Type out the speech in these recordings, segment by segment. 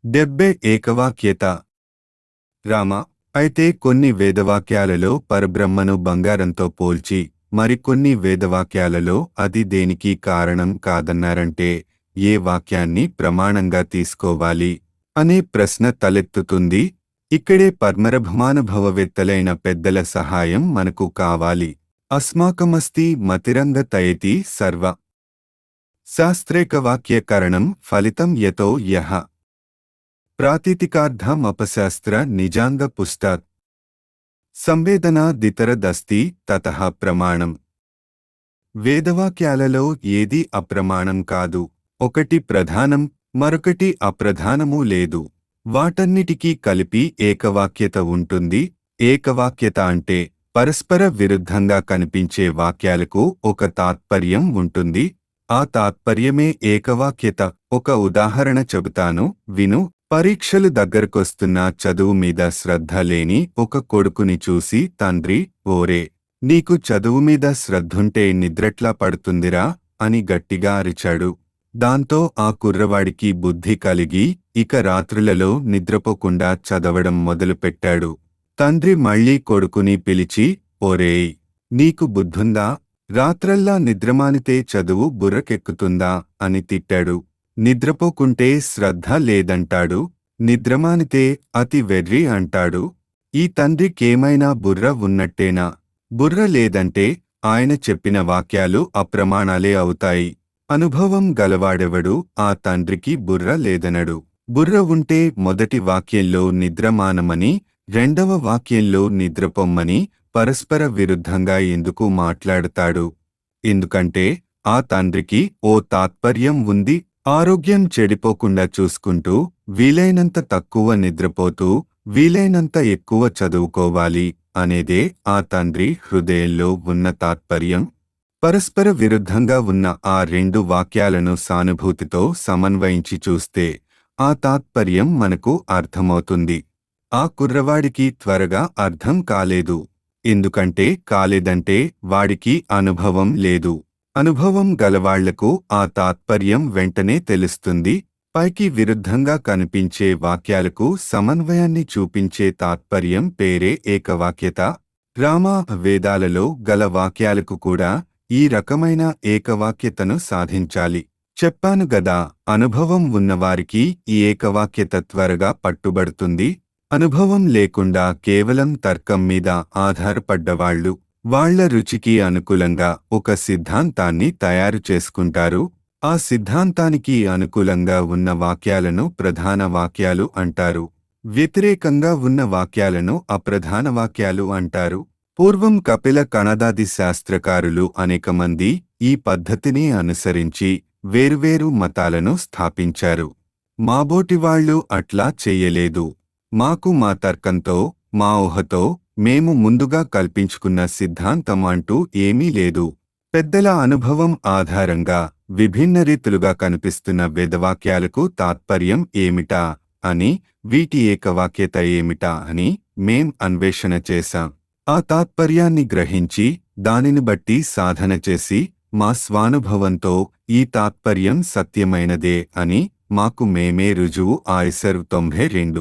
డెబ్బె ఏకవాక్యత రామ అయితే కొన్ని వేదవాక్యాలలో పరబ్రహ్మను బంగారంతో పోల్చి మరికొన్ని వేదవాక్యాలలో అది దేనికి కారణం కాదన్నారంటే ఏ వాక్యాన్ని ప్రమాణంగా తీసుకోవాలి అనే ప్రశ్న తలెత్తుతుంది ఇక్కడే పర్మరభమానుభవవేత్తలైన పెద్దల సహాయం మనకు కావాలి అస్మాకమస్తి మతిరంగ తయతి సర్వ శాస్త్రేకవాక్యకరణం ఫలితం యతో యః ప్రాతితికార్థమపశాస్త్ర నిజాంగ పుస్తాత్ సంవేదనాదితరదస్తి తతః ప్రమాణం వేదవాక్యాలలో ఏది అప్రమాణం కాదు ఒకటి ప్రధానం మరొకటి అప్రధానమూ లేదు వాటన్నిటికీ కలిపి ఏకవాక్యత ఉంటుంది ఏకవాక్యత అంటే పరస్పర విరుద్ధంగా కనిపించే వాక్యాలకు ఒక తాత్పర్యం ఉంటుంది ఆ తాత్పర్యమే ఏకవాక్యత ఒక ఉదాహరణ చెబుతాను విను పరీక్షలు దగ్గరకొస్తున్న చదువు మీద శ్రద్ధ లేని ఒక కొడుకుని చూసి తండ్రి ఓరే నీకు చదువు మీద శ్రద్ధుంటే నిద్రట్లా పడుతుందిరా అని గట్టిగా అరిచాడు దాంతో ఆ కుర్రవాడికి బుద్ధి కలిగి ఇక రాత్రులలో నిద్రపోకుండా చదవడం మొదలుపెట్టాడు తండ్రి మళ్ళీ కొడుకుని పిలిచి ఓరేయ్ నీకు బుద్ధుందా రాత్రల్లా నిద్రమానితే చదువు బుర్రకెక్కుతుందా అని తిట్టాడు నిద్రపోకుంటే శ్రద్ధ లేదంటాడు నిద్రమానితే అతి వెర్రి అంటాడు ఈ తండ్రికేమైనా బుర్ర ఉన్నట్టేనా బుర్ర లేదంటే ఆయన చెప్పిన వాక్యాలు అప్రమాణాలే అవుతాయి అనుభవం గలవాడెవడు ఆ తండ్రికి బుర్ర లేదనడు బుర్ర ఉంటే మొదటి వాక్యంలో నిద్రమానమని రెండవ వాక్యంలో నిద్రపొమ్మని పరస్పర విరుద్ధంగా ఎందుకు మాట్లాడతాడు ఎందుకంటే ఆ తండ్రికి ఓ తాత్పర్యం ఉంది ఆరోగ్యం చెడిపోకుండా చూసుకుంటూ వీలైనంత తక్కువ నిద్రపోతూ వీలైనంత ఎక్కువ చదువుకోవాలి అనేదే ఆ తండ్రి హృదయంలో ఉన్న తాత్పర్యం పరస్పర విరుద్ధంగా ఉన్న ఆ రెండు వాక్యాలను సానుభూతితో సమన్వయించి చూస్తే ఆ తాత్పర్యం మనకు అర్థమవుతుంది ఆ కుర్రవాడికి త్వరగా అర్థం కాలేదు ఎందుకంటే కాలేదంటే వాడికి అనుభవం లేదు అనుభవం గలవాళ్లకు ఆ తాత్పర్యం వెంటనే తెలుస్తుంది పైకి విరుద్ధంగా కనిపించే వాక్యాలకు సమన్వయాన్ని చూపించే తాత్పర్యం పేరే ఏకవాక్యత రామ వేదాలలో గల వాక్యాలకు కూడా ఈ రకమైన ఏకవాక్యతను సాధించాలి చెప్పాను గదా అనుభవం ఉన్నవారికి ఈ ఏకవాక్యత త్వరగా పట్టుబడుతుంది అనుభవం లేకుండా కేవలం తర్కం మీద ఆధారపడ్డవాళ్లు వాళ్ల రుచికి అనుకూలంగా ఒక సిద్ధాంతాన్ని తయారు చేసుకుంటారు ఆ సిద్ధాంతానికి అనుకూలంగా ఉన్న వాక్యాలను ప్రధాన వాక్యాలు అంటారు వ్యతిరేకంగా ఉన్న వాక్యాలను అప్రధాన వాక్యాలు అంటారు పూర్వం కపిల కణదాది శాస్త్రకారులు అనేక మంది ఈ పద్ధతిని అనుసరించి వేరువేరు మతాలను స్థాపించారు మాబోటివాళ్లు అట్లా చెయ్యలేదు మాకు మా తర్కంతో మా ఊహతో మేము ముందుగా కల్పించుకున్న సిద్ధాంతం అంటూ ఏమీ లేదు పెద్దల అనుభవం ఆధారంగా విభిన్న రీతులుగా కనిపిస్తున్న వేదవాక్యాలకు తాత్పర్యం ఏమిటా అని వీటి ఏకవాక్యత ఏమిటా అని మేం అన్వేషణ చేశాం ఆ తాత్పర్యాన్ని గ్రహించి దానిని బట్టి సాధన చేసి మా స్వానుభవంతో ఈ తాత్పర్యం సత్యమైనదే అని మాకు మేమే రుజువు ఆయిసరు తొంభై రెండు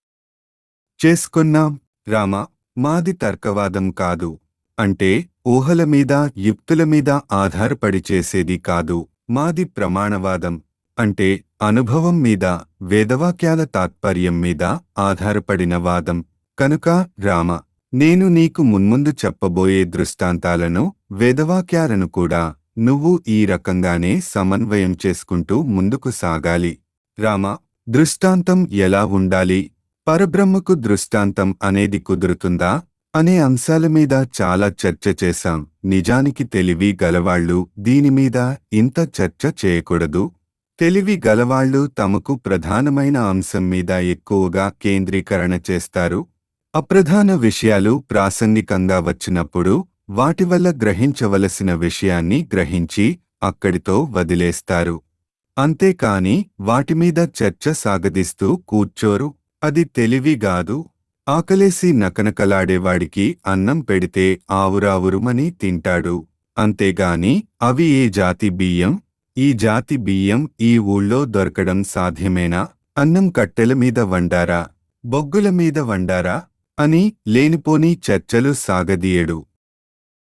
చేసుకున్నాం రామ మాది తర్కవాదం కాదు అంటే ఊహల మీద యుక్తుల మీద ఆధారపడి చేసేది కాదు మాది ప్రమాణవాదం అంటే అనుభవం మీద వేదవాక్యాల తాత్పర్యం మీద ఆధారపడిన వాదం కనుక రామ నేను నీకు మున్ముందు చెప్పబోయే దృష్టాంతాలను వేదవాక్యాలను కూడా నువ్వు ఈ రకంగానే సమన్వయం చేసుకుంటూ ముందుకు సాగాలి రామ దృష్టాంతం ఎలా ఉండాలి పరబ్రహ్మకు దృష్టాంతం అనేది కుదురుతుందా అనే అంశాల మీద చాలా చర్చ చేశాం నిజానికి తెలివి గలవాళ్లు దీనిమీద ఇంత చర్చ చేయకూడదు తెలివి గలవాళ్లు తమకు ప్రధానమైన అంశం మీద ఎక్కువగా కేంద్రీకరణ చేస్తారు అప్రధాన విషయాలు ప్రాసంగికంగా వచ్చినప్పుడు వాటి వల్ల గ్రహించవలసిన విషయాన్ని గ్రహించి అక్కడితో వదిలేస్తారు అంతేకాని వాటిమీద చర్చ సాగదీస్తూ కూర్చోరు అది తెలివిగాదు ఆకలేసి నకనకలాడేవాడికి అన్నం పెడితే ఆవురావురుమని తింటాడు అంతేగాని అవి ఏ జాతి బియ్యం ఈ జాతి బియ్యం ఈ ఊళ్ళో దొరకడం సాధ్యమేనా అన్నం కట్టెల మీద వండారా బొగ్గుల మీద వండారా అని లేనిపోని చర్చలు సాగదీయడు